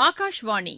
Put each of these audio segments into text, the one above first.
ஆகாஷ்வாணி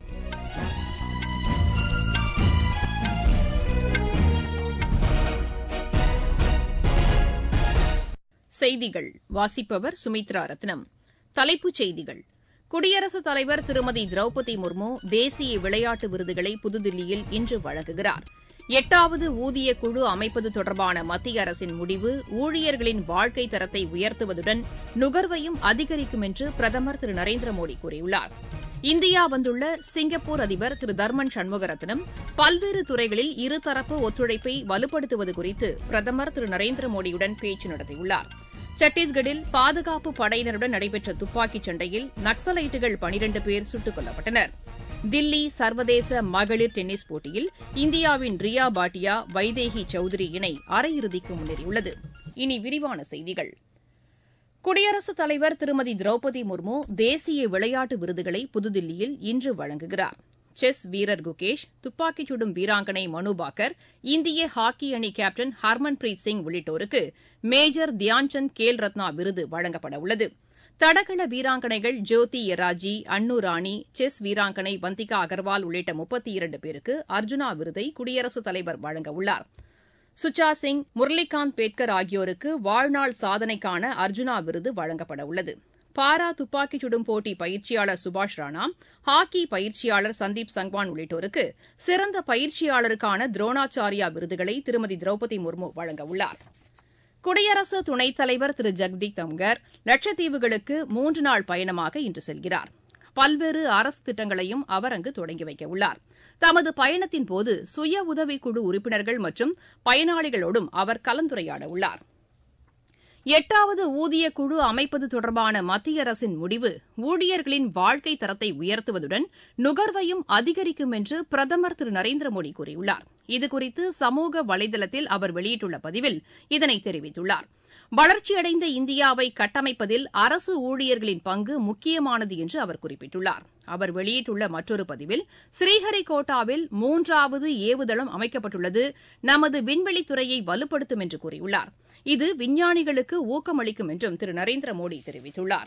செய்திகள் வாசிப்பவர் சுமித்ரா ரத்னம் தலைப்புச் செய்திகள் குடியரசுத் தலைவர் திருமதி திரௌபதி முர்மு தேசிய விளையாட்டு விருதுகளை புதுதில்லியில் இன்று வழங்குகிறார் எட்டாவது ஊதிய குழு அமைப்பது தொடர்பான மத்திய அரசின் முடிவு ஊழியர்களின் வாழ்க்கை தரத்தை உயர்த்துவதுடன் நுகர்வையும் அதிகரிக்கும் என்று பிரதமர் திரு நரேந்திர மோடி கூறியுள்ளார் இந்தியா வந்துள்ள சிங்கப்பூர் அதிபர் திரு தர்மன் சண்முகரத்னம் பல்வேறு துறைகளில் இருதரப்பு ஒத்துழைப்பை வலுப்படுத்துவது குறித்து பிரதமர் திரு நரேந்திர மோடியுடன் பேச்சு நடத்தியுள்ளார் சத்தீஸ்கட்டில் பாதுகாப்பு படையினருடன் நடைபெற்ற துப்பாக்கிச் சண்டையில் நக்சலைட்டுகள் பனிரண்டு பேர் சுட்டுக் கொல்லப்பட்டனர் தில்லி சர்வதேச மகளிர் டென்னிஸ் போட்டியில் இந்தியாவின் ரியா பாட்டியா வைதேகி சௌத்ரி இணை அரையிறுதிக்கு முன்னேறியுள்ளது இனி விரிவான செய்திகள் குடியரசுத் தலைவர் திருமதி திரௌபதி முர்மு தேசிய விளையாட்டு விருதுகளை புதுதில்லியில் இன்று வழங்குகிறார் செஸ் வீரர் குகேஷ் துப்பாக்கிச் சுடும் வீராங்கனை மனு பாக்கர் இந்திய ஹாக்கி அணி கேப்டன் ஹர்மன்பிரீத் சிங் உள்ளிட்டோருக்கு மேஜர் தியான்சந்த் கேல் ரத்னா விருது வழங்கப்படவுள்ளது தடகள வீராங்கனைகள் ஜோதி எராஜி அன்னு ராணி செஸ் வீராங்கனை வந்திகா அகர்வால் உள்ளிட்ட முப்பத்தி இரண்டு பேருக்கு அர்ஜுனா விருதை குடியரசுத் தலைவர் வழங்கவுள்ளார் சுச்சா சிங் முரளிகாந்த் பேட்கர் ஆகியோருக்கு வாழ்நாள் சாதனைக்கான அர்ஜுனா விருது வழங்கப்படவுள்ளது பாரா துப்பாக்கிச் சுடும் போட்டி பயிற்சியாளர் சுபாஷ் ராணா ஹாக்கி பயிற்சியாளர் சந்தீப் சங்வான் உள்ளிட்டோருக்கு சிறந்த பயிற்சியாளருக்கான துரோணாச்சாரியா விருதுகளை திருமதி திரௌபதி முர்மு வழங்கவுள்ளார் குடியரசு துணைத் தலைவர் திரு ஜெக்தீப் தங்கர் லட்சத்தீவுகளுக்கு மூன்று நாள் பயணமாக இன்று செல்கிறார் பல்வேறு அரசு திட்டங்களையும் அவர் அங்கு தொடங்கி வைக்கவுள்ளார் தமது பயணத்தின்போது சுய உதவிக்குழு உறுப்பினர்கள் மற்றும் பயனாளிகளோடும் அவர் கலந்துரையாடவுள்ளார் எட்டாவது ஊதிய குழு அமைப்பது தொடர்பான மத்திய அரசின் முடிவு ஊழியர்களின் வாழ்க்கை தரத்தை உயர்த்துவதுடன் நுகர்வையும் அதிகரிக்கும் என்று பிரதமர் திரு நரேந்திர மோடி கூறியுள்ளார் இதுகுறித்து சமூக வலைதளத்தில் அவர் வெளியிட்டுள்ள பதிவில் இதனை தெரிவித்துள்ளார் வளர்ச்சியடைந்த இந்தியாவை கட்டமைப்பதில் அரசு ஊழியர்களின் பங்கு முக்கியமானது என்று அவர் குறிப்பிட்டுள்ளார் அவர் வெளியிட்டுள்ள மற்றொரு பதிவில் ஸ்ரீஹரிகோட்டாவில் மூன்றாவது ஏவுதளம் அமைக்கப்பட்டுள்ளது நமது விண்வெளித்துறையை வலுப்படுத்தும் என்று கூறியுள்ளார் இது விஞ்ஞானிகளுக்கு ஊக்கமளிக்கும் என்றும் திரு நரேந்திர மோடி தெரிவித்துள்ளார்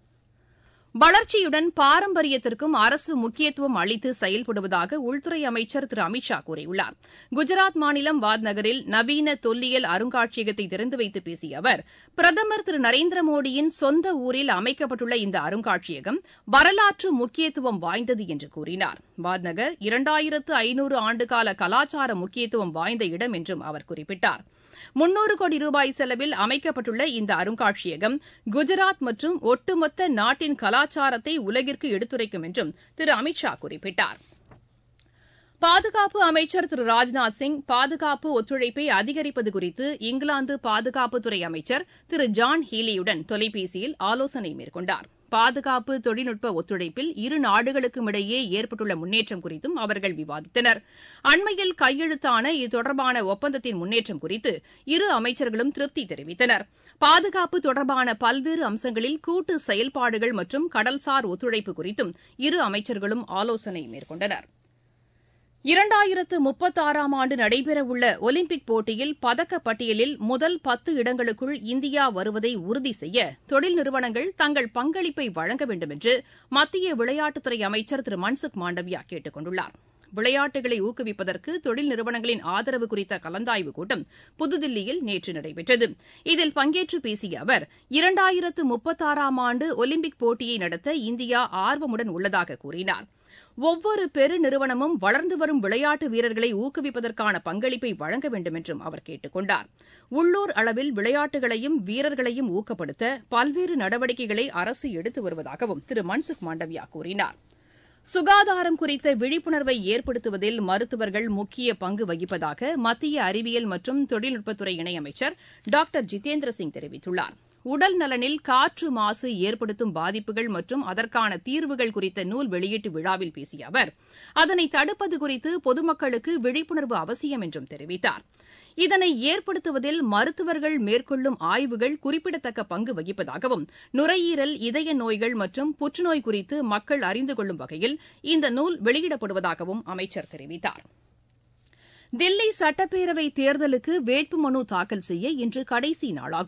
வளர்ச்சியுடன் பாரம்பரியத்திற்கும் அரசு முக்கியத்துவம் அளித்து செயல்படுவதாக உள்துறை அமைச்சர் திரு அமித் ஷா கூறியுள்ளார் குஜராத் மாநிலம் வாத்நகரில் நவீன தொல்லியல் அருங்காட்சியகத்தை திறந்து வைத்து பேசிய அவர் பிரதமர் திரு நரேந்திர மோடியின் சொந்த ஊரில் அமைக்கப்பட்டுள்ள இந்த அருங்காட்சியகம் வரலாற்று முக்கியத்துவம் வாய்ந்தது என்று கூறினார் வாத்நகர் இரண்டாயிரத்து ஐநூறு ஆண்டுகால கலாச்சார முக்கியத்துவம் வாய்ந்த இடம் என்றும் அவர் குறிப்பிட்டார் முன்னூறு கோடி ரூபாய் செலவில் அமைக்கப்பட்டுள்ள இந்த அருங்காட்சியகம் குஜராத் மற்றும் ஒட்டுமொத்த நாட்டின் கலாச்சாரத்தை உலகிற்கு எடுத்துரைக்கும் என்றும் திரு அமித் ஷா குறிப்பிட்டார் பாதுகாப்பு அமைச்சர் திரு ராஜ்நாத் சிங் பாதுகாப்பு ஒத்துழைப்பை அதிகரிப்பது குறித்து இங்கிலாந்து பாதுகாப்புத்துறை அமைச்சர் திரு ஜான் ஹீலியுடன் தொலைபேசியில் ஆலோசனை மேற்கொண்டார் பாதுகாப்பு தொழில்நுட்ப ஒத்துழைப்பில் இரு நாடுகளுக்கும் இடையே ஏற்பட்டுள்ள முன்னேற்றம் குறித்தும் அவர்கள் விவாதித்தனர் அண்மையில் கையெழுத்தான இது தொடர்பான ஒப்பந்தத்தின் முன்னேற்றம் குறித்து இரு அமைச்சர்களும் திருப்தி தெரிவித்தனர் பாதுகாப்பு தொடர்பான பல்வேறு அம்சங்களில் கூட்டு செயல்பாடுகள் மற்றும் கடல்சார் ஒத்துழைப்பு குறித்தும் இரு அமைச்சர்களும் ஆலோசனை மேற்கொண்டனா் இரண்டாயிரத்து முப்பத்தாறாம் ஆண்டு நடைபெறவுள்ள ஒலிம்பிக் போட்டியில் பதக்கப்பட்டியலில் முதல் பத்து இடங்களுக்குள் இந்தியா வருவதை உறுதி செய்ய தொழில் நிறுவனங்கள் தங்கள் பங்களிப்பை வழங்க வேண்டும் என்று மத்திய விளையாட்டுத்துறை அமைச்சர் திரு மன்சுக் மாண்டவியா கேட்டுக் கொண்டுள்ளார் விளையாட்டுகளை ஊக்குவிப்பதற்கு தொழில் நிறுவனங்களின் ஆதரவு குறித்த கலந்தாய்வு கூட்டம் புதுதில்லியில் நேற்று நடைபெற்றது இதில் பங்கேற்று பேசிய அவர் இரண்டாயிரத்து முப்பத்தாறாம் ஆண்டு ஒலிம்பிக் போட்டியை நடத்த இந்தியா ஆர்வமுடன் உள்ளதாக கூறினார் ஒவ்வொரு பெருநிறுவனமும் வளர்ந்து வரும் விளையாட்டு வீரர்களை ஊக்குவிப்பதற்கான பங்களிப்பை வழங்க வேண்டும் என்றும் அவர் கேட்டுக் கொண்டார் உள்ளூர் அளவில் விளையாட்டுகளையும் வீரர்களையும் ஊக்கப்படுத்த பல்வேறு நடவடிக்கைகளை அரசு எடுத்து வருவதாகவும் திரு மன்சுக் மாண்டவியா கூறினார் சுகாதாரம் குறித்த விழிப்புணர்வை ஏற்படுத்துவதில் மருத்துவர்கள் முக்கிய பங்கு வகிப்பதாக மத்திய அறிவியல் மற்றும் தொழில்நுட்பத்துறை இணையமைச்சர் டாக்டர் ஜிதேந்திர சிங் தெரிவித்துள்ளார் உடல் நலனில் காற்று மாசு ஏற்படுத்தும் பாதிப்புகள் மற்றும் அதற்கான தீர்வுகள் குறித்த நூல் வெளியீட்டு விழாவில் பேசிய அவர் அதனை தடுப்பது குறித்து பொதுமக்களுக்கு விழிப்புணர்வு அவசியம் என்றும் தெரிவித்தார் இதனை ஏற்படுத்துவதில் மருத்துவர்கள் மேற்கொள்ளும் ஆய்வுகள் குறிப்பிடத்தக்க பங்கு வகிப்பதாகவும் நுரையீரல் இதய நோய்கள் மற்றும் புற்றுநோய் குறித்து மக்கள் அறிந்து கொள்ளும் வகையில் இந்த நூல் வெளியிடப்படுவதாகவும் அமைச்சர் தெரிவித்தார் தில்லி சட்டப்பேரவை தேர்தலுக்கு வேட்புமனு தாக்கல் செய்ய இன்று கடைசி நாளாகும்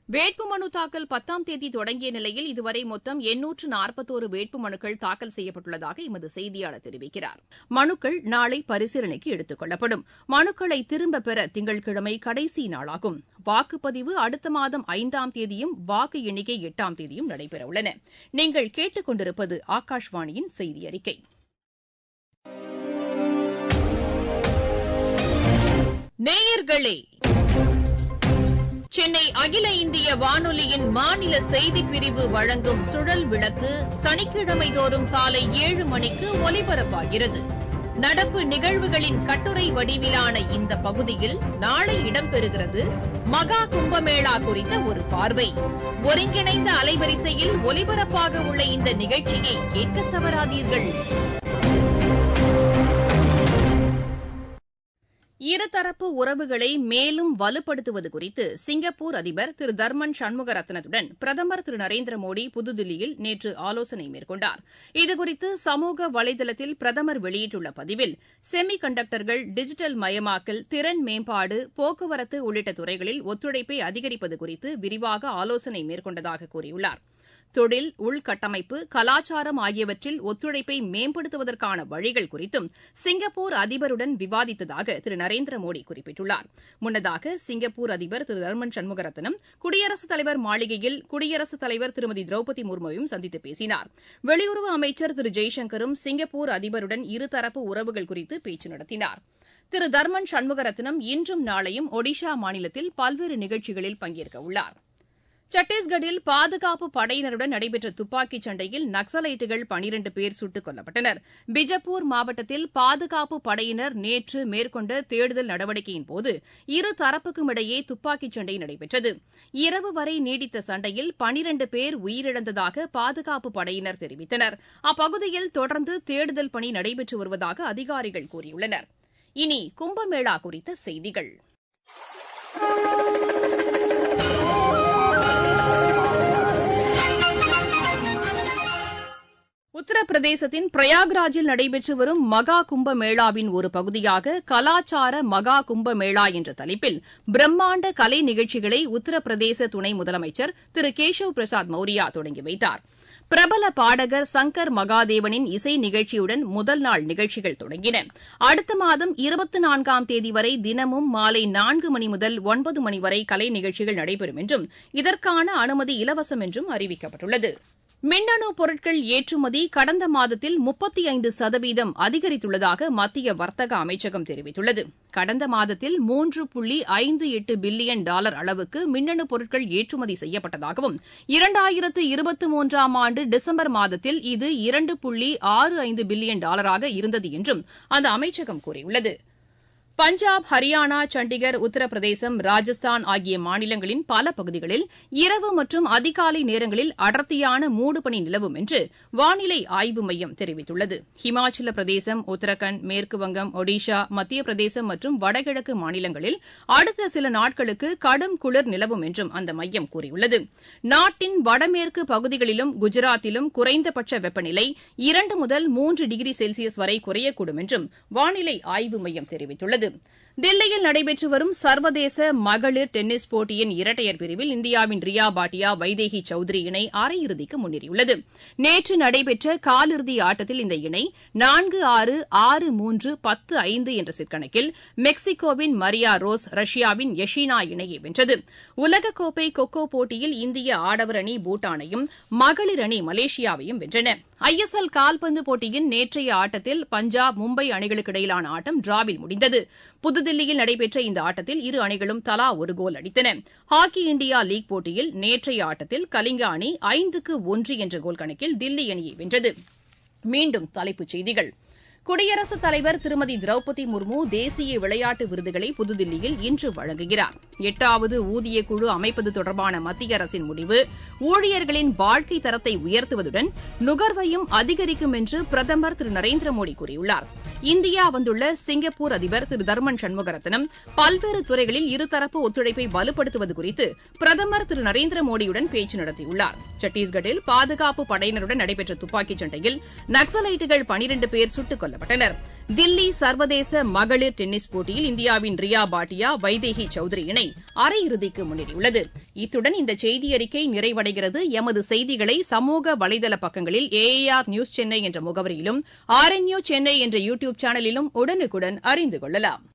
வேட்புமனு தாக்கல் பத்தாம் தேதி தொடங்கிய நிலையில் இதுவரை மொத்தம் எண்ணூற்று நாற்பத்தோரு வேட்புமனுக்கள் தாக்கல் செய்யப்பட்டுள்ளதாக எமது செய்தியாளர் தெரிவிக்கிறார் மனுக்கள் நாளை பரிசீலனைக்கு எடுத்துக் கொள்ளப்படும் மனுக்களை திரும்பப் பெற திங்கட்கிழமை கடைசி நாளாகும் வாக்குப்பதிவு அடுத்த மாதம் ஐந்தாம் தேதியும் வாக்கு எண்ணிக்கை எட்டாம் தேதியும் நடைபெறவுள்ளன நீங்கள் கேட்டுக் கொண்டிருப்பது ஆகாஷ்வாணியின் செய்தி அறிக்கை நேயர்களே சென்னை அகில இந்திய வானொலியின் மாநில செய்திப் பிரிவு வழங்கும் சுழல் விளக்கு சனிக்கிழமை தோறும் காலை ஏழு மணிக்கு ஒலிபரப்பாகிறது நடப்பு நிகழ்வுகளின் கட்டுரை வடிவிலான இந்த பகுதியில் நாளை இடம்பெறுகிறது மகா கும்பமேளா குறித்த ஒரு பார்வை ஒருங்கிணைந்த அலைவரிசையில் ஒலிபரப்பாக உள்ள இந்த நிகழ்ச்சியை கேட்க தவறாதீர்கள் இருதரப்பு உறவுகளை மேலும் வலுப்படுத்துவது குறித்து சிங்கப்பூர் அதிபர் திரு தர்மன் சண்முகரத்னத்துடன் பிரதமர் திரு நரேந்திர மோடி புதுதில்லியில் நேற்று ஆலோசனை மேற்கொண்டார் இதுகுறித்து சமூக வலைதளத்தில் பிரதமர் வெளியிட்டுள்ள பதிவில் செமி கண்டக்டர்கள் டிஜிட்டல் மயமாக்கல் திறன் மேம்பாடு போக்குவரத்து உள்ளிட்ட துறைகளில் ஒத்துழைப்பை அதிகரிப்பது குறித்து விரிவாக ஆலோசனை மேற்கொண்டதாக கூறியுள்ளார் தொழில் உள்கட்டமைப்பு கலாச்சாரம் ஆகியவற்றில் ஒத்துழைப்பை மேம்படுத்துவதற்கான வழிகள் குறித்தும் சிங்கப்பூர் அதிபருடன் விவாதித்ததாக திரு நரேந்திர மோடி குறிப்பிட்டுள்ளார் முன்னதாக சிங்கப்பூர் அதிபர் திரு தர்மன் சண்முகரத்னம் குடியரசுத் தலைவர் மாளிகையில் குடியரசுத் தலைவர் திருமதி திரௌபதி முர்முவையும் சந்தித்து பேசினார் வெளியுறவு அமைச்சர் திரு ஜெய்சங்கரும் சிங்கப்பூர் அதிபருடன் இருதரப்பு உறவுகள் குறித்து பேச்சு நடத்தினார் திரு தர்மன் சண்முகரத்னம் இன்றும் நாளையும் ஒடிஷா மாநிலத்தில் பல்வேறு நிகழ்ச்சிகளில் பங்கேற்க உள்ளார் சத்தீஸ்கட்டில் பாதுகாப்பு படையினருடன் நடைபெற்ற துப்பாக்கிச் சண்டையில் நக்சலைட்டுகள் பனிரண்டு பேர் சுட்டுக் கொல்லப்பட்டனர் பிஜப்பூர் மாவட்டத்தில் பாதுகாப்பு படையினர் நேற்று மேற்கொண்ட தேடுதல் நடவடிக்கையின்போது இரு தரப்புக்கும் இடையே துப்பாக்கிச் சண்டை நடைபெற்றது இரவு வரை நீடித்த சண்டையில் பனிரண்டு பேர் உயிரிழந்ததாக பாதுகாப்பு படையினர் தெரிவித்தனர் அப்பகுதியில் தொடர்ந்து தேடுதல் பணி நடைபெற்று வருவதாக அதிகாரிகள் கூறியுள்ளனர் இனி கும்பமேளா குறித்த செய்திகள் உத்தரப்பிரதேசத்தின் பிரயாக்ராஜில் நடைபெற்று வரும் மகா கும்ப மேளாவின் ஒரு பகுதியாக கலாச்சார மகா கும்ப மேளா என்ற தலைப்பில் பிரம்மாண்ட கலை நிகழ்ச்சிகளை உத்தரப்பிரதேச துணை முதலமைச்சர் திரு கேஷவ் பிரசாத் மௌரியா தொடங்கி வைத்தார் பிரபல பாடகர் சங்கர் மகாதேவனின் இசை நிகழ்ச்சியுடன் முதல் நாள் நிகழ்ச்சிகள் தொடங்கின அடுத்த மாதம் இருபத்தி நான்காம் தேதி வரை தினமும் மாலை நான்கு மணி முதல் ஒன்பது மணி வரை கலை நிகழ்ச்சிகள் நடைபெறும் என்றும் இதற்கான அனுமதி இலவசம் என்றும் அறிவிக்கப்பட்டுள்ளது மின்னணு பொருட்கள் ஏற்றுமதி கடந்த மாதத்தில் முப்பத்தி ஐந்து சதவீதம் அதிகரித்துள்ளதாக மத்திய வர்த்தக அமைச்சகம் தெரிவித்துள்ளது கடந்த மாதத்தில் மூன்று புள்ளி ஐந்து எட்டு பில்லியன் டாலர் அளவுக்கு மின்னணு பொருட்கள் ஏற்றுமதி செய்யப்பட்டதாகவும் இரண்டாயிரத்து இருபத்தி மூன்றாம் ஆண்டு டிசம்பர் மாதத்தில் இது இரண்டு புள்ளி ஆறு ஐந்து பில்லியன் டாலராக இருந்தது என்றும் அந்த அமைச்சகம் கூறியுள்ளது பஞ்சாப் ஹரியானா சண்டிகர் உத்தரப்பிரதேசம் ராஜஸ்தான் ஆகிய மாநிலங்களின் பல பகுதிகளில் இரவு மற்றும் அதிகாலை நேரங்களில் அடர்த்தியான மூடுபனி நிலவும் என்று வானிலை ஆய்வு மையம் தெரிவித்துள்ளது ஹிமாச்சல பிரதேசம் உத்தரகண்ட் மேற்குவங்கம் ஒடிஷா மத்திய பிரதேசம் மற்றும் வடகிழக்கு மாநிலங்களில் அடுத்த சில நாட்களுக்கு கடும் குளிர் நிலவும் என்றும் அந்த மையம் கூறியுள்ளது நாட்டின் வடமேற்கு பகுதிகளிலும் குஜராத்திலும் குறைந்தபட்ச வெப்பநிலை இரண்டு முதல் மூன்று டிகிரி செல்சியஸ் வரை குறையக்கூடும் என்றும் வானிலை ஆய்வு மையம் தெரிவித்துள்ளது தில்லியில் நடைபெற்று வரும் சர்வதேச மகளிர் டென்னிஸ் போட்டியின் இரட்டையர் பிரிவில் இந்தியாவின் ரியா பாட்டியா வைதேகி சௌத்ரி இணை அரையிறுதிக்கு முன்னேறியுள்ளது நேற்று நடைபெற்ற காலிறுதி ஆட்டத்தில் இந்த இணை நான்கு ஆறு ஆறு மூன்று பத்து ஐந்து என்ற சிற்கணக்கில் மெக்சிகோவின் மரியா ரோஸ் ரஷ்யாவின் யஷினா இணையை வென்றது உலகக்கோப்பை கொக்கோ போட்டியில் இந்திய ஆடவர் அணி பூட்டானையும் மகளிர் அணி மலேசியாவையும் வென்றன ஐ எஸ் எல் கால்பந்து போட்டியின் நேற்றைய ஆட்டத்தில் பஞ்சாப் மும்பை அணிகளுக்கு இடையிலான ஆட்டம் டிராவில் முடிந்தது புதுதில்லியில் நடைபெற்ற இந்த ஆட்டத்தில் இரு அணிகளும் தலா ஒரு கோல் அடித்தன ஹாக்கி இண்டியா லீக் போட்டியில் நேற்றைய ஆட்டத்தில் கலிங்கா அணி ஐந்துக்கு ஒன்று என்ற கோல் கணக்கில் தில்லி அணியை வென்றது மீண்டும் தலைப்புச் செய்திகள் குடியரசுத் தலைவர் திருமதி திரௌபதி முர்மு தேசிய விளையாட்டு விருதுகளை புதுதில்லியில் இன்று வழங்குகிறார் எட்டாவது ஊதிய குழு அமைப்பது தொடர்பான மத்திய அரசின் முடிவு ஊழியர்களின் வாழ்க்கை தரத்தை உயர்த்துவதுடன் நுகர்வையும் அதிகரிக்கும் என்று பிரதமர் திரு நரேந்திர மோடி கூறியுள்ளார் இந்தியா வந்துள்ள சிங்கப்பூர் அதிபர் திரு தர்மன் சண்முகரத்னம் பல்வேறு துறைகளில் இருதரப்பு ஒத்துழைப்பை வலுப்படுத்துவது குறித்து பிரதமர் திரு நரேந்திர மோடியுடன் பேச்சு நடத்தியுள்ளார் சத்தீஸ்கட்டில் பாதுகாப்பு படையினருடன் நடைபெற்ற துப்பாக்கிச் சண்டையில் நக்சலைட்டுகள் பனிரண்டு பேர் சுட்டுக் கொல்லப்பட்டனர் தில்லி சர்வதேச மகளிர் டென்னிஸ் போட்டியில் இந்தியாவின் ரியா பாட்டியா வைதேகி சௌத்ரி இணை அரையிறுதிக்கு முன்னேறியுள்ளது இத்துடன் இந்த செய்தி அறிக்கை நிறைவடைகிறது எமது செய்திகளை சமூக வலைதள பக்கங்களில் ஏஏஆர் நியூஸ் சென்னை என்ற முகவரியிலும் ஆர் என் யூ சென்னை என்ற யூ டியூப் சேனலிலும் உடனுக்குடன் அறிந்து கொள்ளலாம்